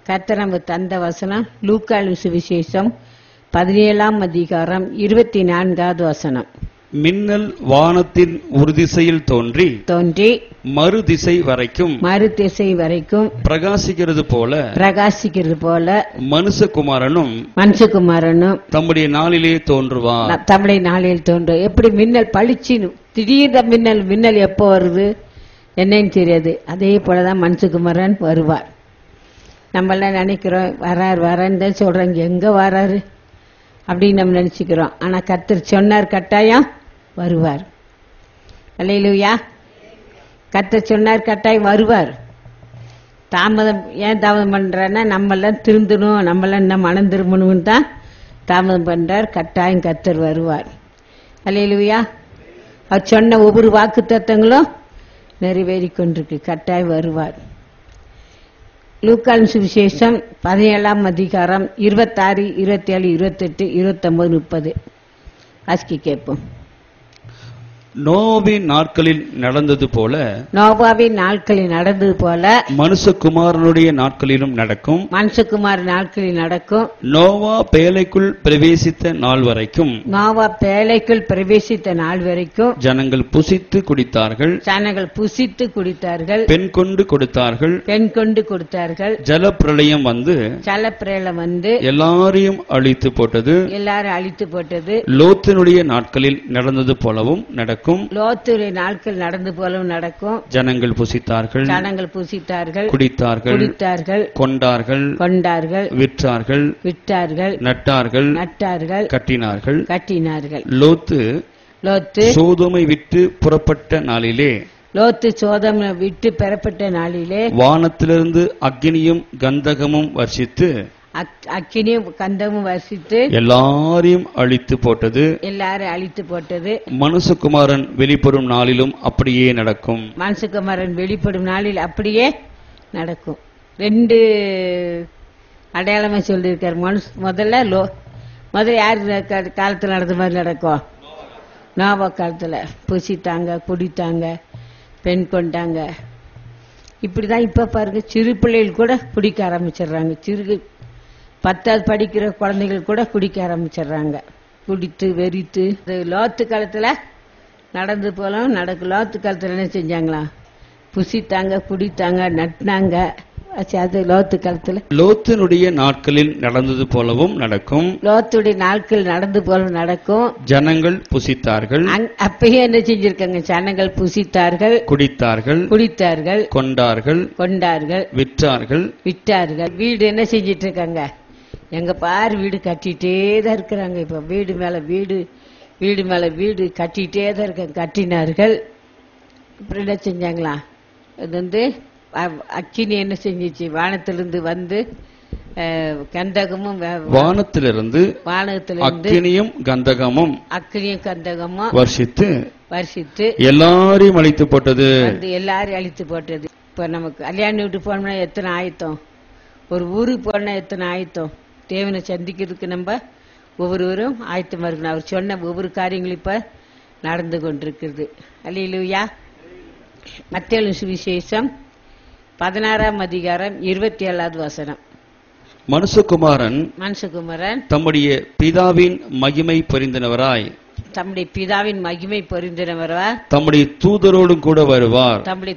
கர்த்தர் நமக்கு தந்த வசனம் லூக்காலும் சுவிசேஷம் பதினேழாம் அதிகாரம் இருபத்தி நான்காவது வசனம் மின்னல் வானத்தின் ஒரு திசையில் தோன்றி தோன்றி மறு திசை வரைக்கும் மறு திசை வரைக்கும் பிரகாசிக்கிறது போல பிரகாசிக்கிறது போல மனுஷகுமாரனும் மனுஷகுமாரனும் தம்முடைய நாளிலே தோன்றுவார் ந- தமிழை நாளில் தோன்றும் எப்படி மின்னல் பளிச்சுன்னு திடீர்னு மின்னல் மின்னல் எப்போ வருது என்னன்னு தெரியாது அதே போலதான் மனுஷகுமாரன் வருவார் நம்ம எல்லாம் நினைக்கிறோம் வரார் வரான்னு தான் சொல்றாங்க எங்க வராரு அப்படின்னு நம்ம நினைச்சுக்கிறோம் ஆனா கர்த்தர் சொன்னார் கட்டாயம் வருவார் அல்லையிலுயா கர்த்தர் சொன்னார் கட்டாயம் வருவார் தாமதம் ஏன் தாமதம் பண்றாருன்னா நம்ம எல்லாம் திருந்தணும் நம்ம எல்லாம் இன்னும் மனம் திரும்பணும்னு தான் தாமதம் பண்றார் கட்டாயம் கர்த்தர் வருவார் அல்லையிலுயா அவர் சொன்ன ஒவ்வொரு வாக்கு தத்தங்களும் நிறைவேறி கொண்டிருக்கு கட்டாயம் வருவார் லூக்கான் சுவிசேஷம் பதினேழாம் அதிகாரம் இருபத்தாறு இருபத்தேழு இருபத்தெட்டு இருபத்தொன்பது முப்பது வாசிக்க கேட்போம் நோவின் நாட்களில் நடந்தது போல நோபாவின் நாட்களில் நடந்தது போல மனுஷகுமாரனுடைய நாட்களிலும் நடக்கும் மனுஷகுமார் நாட்களில் நடக்கும் நோவா பேலைக்குள் பிரவேசித்த நாள் வரைக்கும் நோவா பேழைக்குள் பிரவேசித்த நாள் வரைக்கும் ஜனங்கள் புசித்து குடித்தார்கள் ஜனங்கள் புசித்து குடித்தார்கள் பெண் கொண்டு கொடுத்தார்கள் பெண் கொண்டு கொடுத்தார்கள் ஜலப்பிரளயம் வந்து ஜலப்பிரேலம் வந்து எல்லாரையும் அழித்து போட்டது எல்லாரும் அழித்து போட்டது லோத்தினுடைய நாட்களில் நடந்தது போலவும் நடக்கும் லோத்துடைய நாட்கள் நடந்து போலவும் நடக்கும் ஜனங்கள் புசித்தார்கள் ஜனங்கள் புசித்தார்கள் குடித்தார்கள் குடித்தார்கள் கொண்டார்கள் கொண்டார்கள் விற்றார்கள் விட்டார்கள் நட்டார்கள் நட்டார்கள் கட்டினார்கள் கட்டினார்கள் லோத்து லோத்து சோதோமை விட்டு புறப்பட்ட நாளிலே லோத்து சோதம் விட்டு பெறப்பட்ட நாளிலே வானத்திலிருந்து அக்னியும் கந்தகமும் வர்ஷித்து அக்- அக்கினியும் கந்தமும் வசித்து எல்லாரையும் அழித்து போட்டது எல்லாரும் அழித்து போட்டது மனுஷகுமாரன் வெளிப்படும் நாளிலும் அப்படியே நடக்கும் மனசுக்குமாரன் வெளிப்படும் நாளில் அப்படியே நடக்கும் ரெண்டு அடையாளமா சொல்லியிருக்காரு மனுஷ முதல்ல லோ முதல்ல யார் க- காலத்துல நடந்த மாதிரி நடக்கும் நோபா காலத்துல புசித்தாங்க குடித்தாங்க பெண் கொண்டாங்க இப்படிதான் இப்ப பாருங்க சிறு பிள்ளைகள் கூட குடிக்க ஆரம்பிச்சிடுறாங்க சிறு பத்தாவது படிக்கிற குழந்தைகள் கூட குடிக்க ஆரம்பிச்சிடுறாங்க குடித்து வெறித்து இது லோத்து காலத்துல நடந்து போலாம் நடக்கு லோத்து காலத்துல என்ன செஞ்சாங்களா புசித்தாங்க குடித்தாங்க நட்டினாங்க ஆச்சு, அது லோத்து காலத்துல லோத்தினுடைய நாட்களில் நடந்தது போலவும் நடக்கும் லோத்துடைய நாட்கள் நடந்து போல நடக்கும் ஜனங்கள் புசித்தார்கள் அங்- அப்பயே என்ன செஞ்சிருக்காங்க ஜனங்கள் புசித்தார்கள் குடித்தார்கள் குடித்தார்கள் கொண்டார்கள் கொண்டார்கள் விற்றார்கள் விட்டார்கள் வீடு என்ன செஞ்சிட்டு இருக்காங்க எங்க பாரு வீடு கட்டிட்டே தான் இருக்கிறாங்க இப்ப வீடு மேல வீடு வீடு மேல வீடு கட்டிட்டே தான் இருக்காங்க கட்டினார்கள் அப்புறம் என்ன செஞ்சாங்களா இது வந்து அ- அக்கினி என்ன செஞ்சிச்சு வானத்திலிருந்து வந்து அஹ், கந்தகமும் வே- வானத்திலிருந்து வானத்திலிருந்து அக்கினியும் கந்தகமும் அக்கினியும் கந்தகமும் வர்ஷித்து வருஷித்து எல்லாரையும் அழித்து போட்டது வந்து எல்லாரும் அழித்து போட்டது இப்ப நமக்கு கல்யாணம் வீட்டு போனோம்னா எத்தனை ஆயத்தம் ஒரு ஊருக்கு போனா எத்தனை ஆயத்தம் தேவனை சந்திக்கிறதுக்கு நம்ம ஒவ்வொருவரும் ஆயத்தமா இருக்கணும் அவர் சொன்ன ஒவ்வொரு காரியங்களும் இப்ப நடந்து கொண்டிருக்கிறது அல்லையிலுயா மத்திய சுவிசேஷம் பதினாறாம் அதிகாரம் இருபத்தி ஏழாவது வசனம் மனுஷகுமாரன் மனுஷகுமரன் தம்முடைய பிதாவின் மகிமை பொரிந்தனவராய் தம்முடைய பிதாவின் மகிமை பொருந்தினவரா தம்முடைய தூதரோடும் கூட வருவார் தம்முடைய